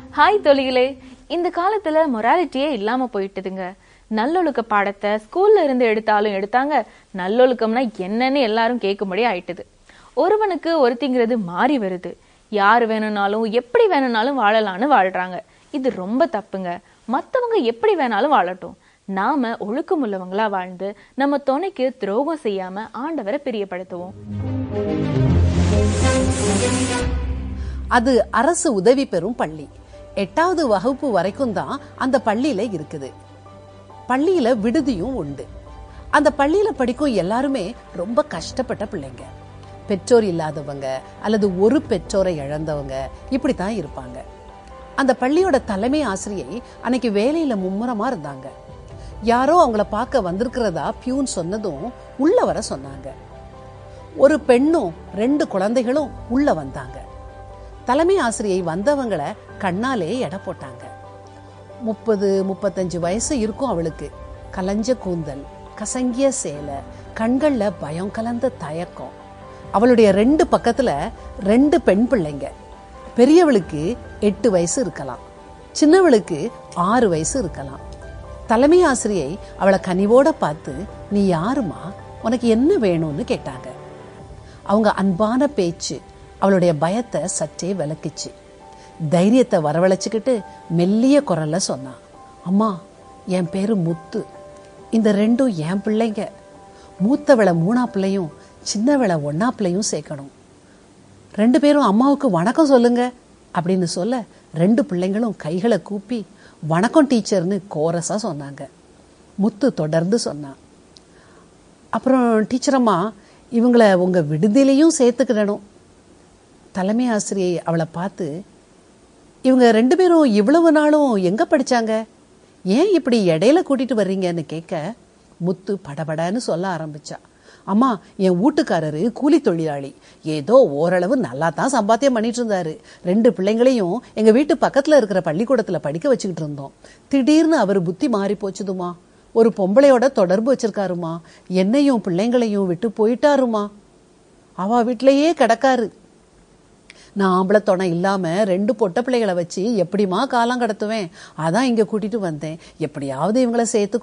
hi தொழிகளே இந்த காலத்துல மொராலிட்டியே இல்லாம போயிட்டுதுங்க நல்லொழுக்க பாடத்தை ஸ்கூல்ல இருந்து எடுத்தாலும் எடுத்தாங்க நல்லொழுக்கம்னா என்னன்னு எல்லாரும் கேட்கும்படி ஆயிட்டுது ஒருவனுக்கு ஒருத்திங்கிறது மாறி வருது யார் வேணும்னாலும் எப்படி வேணும்னாலும் வாழலாம்னு வாழ்றாங்க இது ரொம்ப தப்புங்க மத்தவங்க எப்படி வேணாலும் வாழட்டும் நாம ஒழுக்கமுள்ளவங்களா வாழ்ந்து நம்ம துணைக்கு துரோகம் செய்யாம ஆண்டவரை பிரியப்படுத்துவோம் அது அரசு உதவி பெறும் பள்ளி எட்டாவது வகுப்பு வரைக்கும் தான் அந்த பள்ளியில இருக்குது பள்ளியில விடுதியும் உண்டு அந்த பள்ளியில படிக்கும் எல்லாருமே ரொம்ப கஷ்டப்பட்ட பிள்ளைங்க பெற்றோர் இல்லாதவங்க அல்லது ஒரு பெற்றோரை இழந்தவங்க இப்படித்தான் இருப்பாங்க அந்த பள்ளியோட தலைமை ஆசிரியை அன்னைக்கு வேலையில மும்முரமா இருந்தாங்க யாரோ அவங்கள பார்க்க வந்திருக்கிறதா பியூன் சொன்னதும் உள்ள வர சொன்னாங்க ஒரு பெண்ணும் ரெண்டு குழந்தைகளும் உள்ள வந்தாங்க தலைமை ஆசிரியை வந்தவங்கள கண்ணாலே எடை போட்டாங்க முப்பது முப்பத்தஞ்சு வயசு இருக்கும் அவளுக்கு கலஞ்ச கூந்தல் கசங்கிய சேலை கண்கள்ல பயம் கலந்த தயக்கம் அவளுடைய ரெண்டு பக்கத்துல ரெண்டு பெண் பிள்ளைங்க பெரியவளுக்கு எட்டு வயசு இருக்கலாம் சின்னவளுக்கு ஆறு வயசு இருக்கலாம் தலைமை ஆசிரியை அவளை கனிவோட பார்த்து நீ யாருமா உனக்கு என்ன வேணும்னு கேட்டாங்க அவங்க அன்பான பேச்சு அவளுடைய பயத்தை சற்றே விளக்குச்சு தைரியத்தை வரவழைச்சுக்கிட்டு மெல்லிய குரல்ல சொன்னான் அம்மா என் பேரு முத்து இந்த ரெண்டும் என் பிள்ளைங்க மூத்தவளை மூணா பிள்ளையும் சின்னவளை ஒன்னா பிள்ளையும் சேர்க்கணும் ரெண்டு பேரும் அம்மாவுக்கு வணக்கம் சொல்லுங்க அப்படின்னு சொல்ல ரெண்டு பிள்ளைங்களும் கைகளை கூப்பி வணக்கம் டீச்சர்னு கோரஸா சொன்னாங்க முத்து தொடர்ந்து சொன்னான் அப்புறம் டீச்சர் அம்மா இவங்கள உங்க விடுதியிலையும் சேர்த்துக்கிடணும் தலைமை ஆசிரியை அவளை பார்த்து இவங்க ரெண்டு பேரும் இவ்வளவு நாளும் எங்க படிச்சாங்க ஏன் இப்படி இடையில கூட்டிட்டு வர்றீங்கன்னு கேட்க முத்து படபடன்னு சொல்ல ஆரம்பிச்சா அம்மா என் வீட்டுக்காரரு கூலி தொழிலாளி ஏதோ ஓரளவு நல்லா தான் சம்பாத்தியம் பண்ணிட்டு இருந்தாரு ரெண்டு பிள்ளைங்களையும் எங்க வீட்டு பக்கத்துல இருக்கிற பள்ளிக்கூடத்துல படிக்க வச்சுக்கிட்டு இருந்தோம் திடீர்னு அவர் புத்தி மாறி போச்சுதுமா ஒரு பொம்பளையோட தொடர்பு வச்சிருக்காருமா என்னையும் பிள்ளைங்களையும் விட்டு போயிட்டாருமா அவ வீட்டிலேயே கிடக்காரு நான் ஆம்பளை துணை இல்லாம ரெண்டு பொட்ட பிள்ளைகளை வச்சு எப்படிமா காலம் கடத்துவேன் அதான் இங்க கூட்டிட்டு வந்தேன் எப்படியாவது இவங்கள சேர்த்து